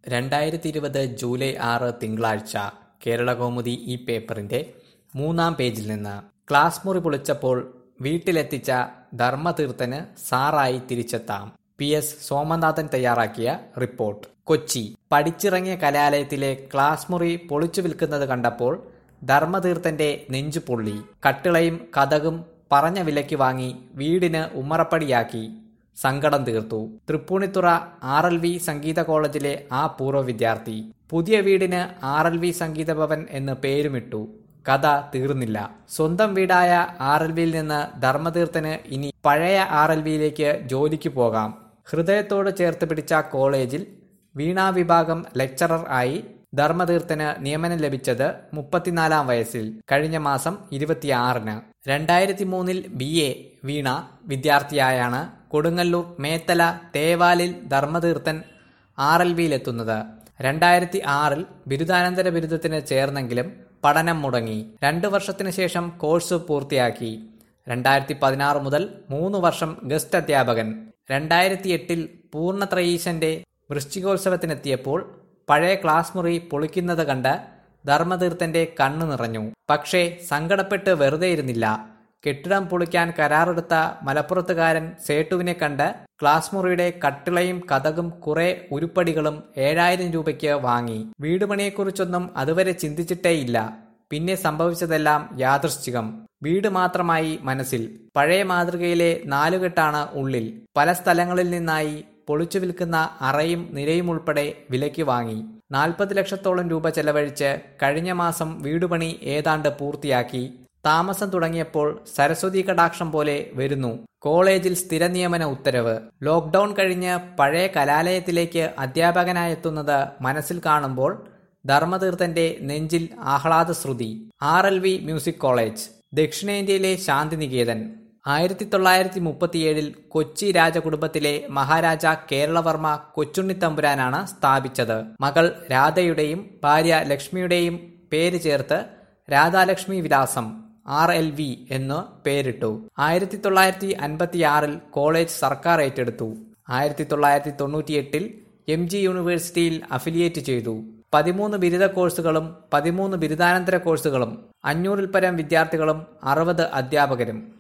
രണ്ടായിരത്തി ഇരുപത് ജൂലൈ ആറ് തിങ്കളാഴ്ച കേരളകൗമുദി ഈ പേപ്പറിന്റെ മൂന്നാം പേജിൽ നിന്ന് ക്ലാസ് മുറി പൊളിച്ചപ്പോൾ വീട്ടിലെത്തിച്ച ധർമ്മതീർത്ഥന് സാറായി തിരിച്ചെത്താം പി എസ് സോമനാഥൻ തയ്യാറാക്കിയ റിപ്പോർട്ട് കൊച്ചി പഠിച്ചിറങ്ങിയ കലാലയത്തിലെ ക്ലാസ് മുറി പൊളിച്ചു വിൽക്കുന്നത് കണ്ടപ്പോൾ ധർമ്മതീർത്ഥന്റെ നെഞ്ചു പൊള്ളി കട്ടിളയും കഥകും പറഞ്ഞ വിലയ്ക്ക് വാങ്ങി വീടിന് ഉമ്മറപ്പടിയാക്കി സങ്കടം തീർത്തു Tripunithura R L V Sangeetha കോളേജിലെ ആ പൂർവ്വ വിദ്യാർത്ഥി പുതിയ വീടിന് R L V Sangeetha Bhavan എന്ന് പേരുമിട്ടു കഥ തീർന്നില്ല സ്വന്തം വീടായ ആർ എൽ വിയിൽ നിന്ന് ധർമ്മതീർത്ഥന് ഇനി പഴയ ആർ എൽ വിയിലേക്ക് ജോലിക്ക് പോകാം ഹൃദയത്തോട് ചേർത്ത് പിടിച്ച കോളേജിൽ വീണാ വിഭാഗം ലെക്ചറർ ആയി ധർമ്മതീർത്ഥന് നിയമനം ലഭിച്ചത് മുപ്പത്തിനാലാം വയസ്സിൽ കഴിഞ്ഞ മാസം ഇരുപത്തിയാറിന് രണ്ടായിരത്തി മൂന്നിൽ ബി എ വീണ വിദ്യാർത്ഥിയായാണ് കൊടുങ്ങല്ലൂർ മേത്തല തേവാലിൽ ധർമ്മതീർത്ഥൻ ആർ എൽ വിയിലെത്തുന്നത് രണ്ടായിരത്തി ആറിൽ ബിരുദാനന്തര ബിരുദത്തിന് ചേർന്നെങ്കിലും പഠനം മുടങ്ങി രണ്ടു വർഷത്തിനു ശേഷം കോഴ്സ് പൂർത്തിയാക്കി രണ്ടായിരത്തി പതിനാറ് മുതൽ മൂന്ന് വർഷം ഗസ്റ്റ് അധ്യാപകൻ രണ്ടായിരത്തി എട്ടിൽ പൂർണ്ണത്രയീശന്റെ വൃശ്ചികോത്സവത്തിനെത്തിയപ്പോൾ പഴയ ക്ലാസ് മുറി പൊളിക്കുന്നത് കണ്ട് ധർമ്മതീർത്ഥന്റെ കണ്ണു നിറഞ്ഞു പക്ഷേ സങ്കടപ്പെട്ട് വെറുതെ ഇരുന്നില്ല കെട്ടിടം പൊളിക്കാൻ കരാറെടുത്ത മലപ്പുറത്തുകാരൻ സേട്ടുവിനെ കണ്ട് ക്ലാസ് മുറിയുടെ കട്ടിളയും കഥകും കുറെ ഉരുപ്പടികളും ഏഴായിരം രൂപയ്ക്ക് വാങ്ങി വീടുപണിയെക്കുറിച്ചൊന്നും അതുവരെ ചിന്തിച്ചിട്ടേയില്ല പിന്നെ സംഭവിച്ചതെല്ലാം യാദൃശ്ചികം വീട് മാത്രമായി മനസ്സിൽ പഴയ മാതൃകയിലെ നാലുകെട്ടാണ് ഉള്ളിൽ പല സ്ഥലങ്ങളിൽ നിന്നായി പൊളിച്ചു വിൽക്കുന്ന അറയും നിരയും ഉൾപ്പെടെ വിലയ്ക്ക് വാങ്ങി നാൽപ്പത് ലക്ഷത്തോളം രൂപ ചെലവഴിച്ച് കഴിഞ്ഞ മാസം വീടുപണി ഏതാണ്ട് പൂർത്തിയാക്കി താമസം തുടങ്ങിയപ്പോൾ സരസ്വതി കടാക്ഷം പോലെ വരുന്നു കോളേജിൽ സ്ഥിര നിയമന ഉത്തരവ് ലോക്ക്ഡൌൺ കഴിഞ്ഞ് പഴയ കലാലയത്തിലേക്ക് അധ്യാപകനായെത്തുന്നത് മനസ്സിൽ കാണുമ്പോൾ ധർമ്മതീർത്ഥന്റെ നെഞ്ചിൽ ആഹ്ലാദ ശ്രുതി R L V music college ദക്ഷിണേന്ത്യയിലെ ശാന്തിനികേതൻ ആയിരത്തി തൊള്ളായിരത്തി മുപ്പത്തിയേഴിൽ കൊച്ചി രാജകുടുംബത്തിലെ മഹാരാജ കേരളവർമ്മ കൊച്ചുണ്ണിത്തമ്പുരാനാണ് സ്ഥാപിച്ചത് മകൾ രാധയുടെയും ഭാര്യ ലക്ഷ്മിയുടെയും പേര് ചേർത്ത് രാധാലക്ഷ്മി വിലാസം ആർ എൽ വി എന്ന് പേരിട്ടു ആയിരത്തി തൊള്ളായിരത്തി അൻപത്തിയാറിൽ കോളേജ് സർക്കാർ ഏറ്റെടുത്തു ആയിരത്തി തൊള്ളായിരത്തി തൊണ്ണൂറ്റിയെട്ടിൽ എം ജി യൂണിവേഴ്സിറ്റിയിൽ അഫിലിയേറ്റ് ചെയ്തു പതിമൂന്ന് ബിരുദ കോഴ്സുകളും പതിമൂന്ന് ബിരുദാനന്തര കോഴ്സുകളും അഞ്ഞൂറിൽ പരം വിദ്യാർത്ഥികളും അറുപത് അധ്യാപകരും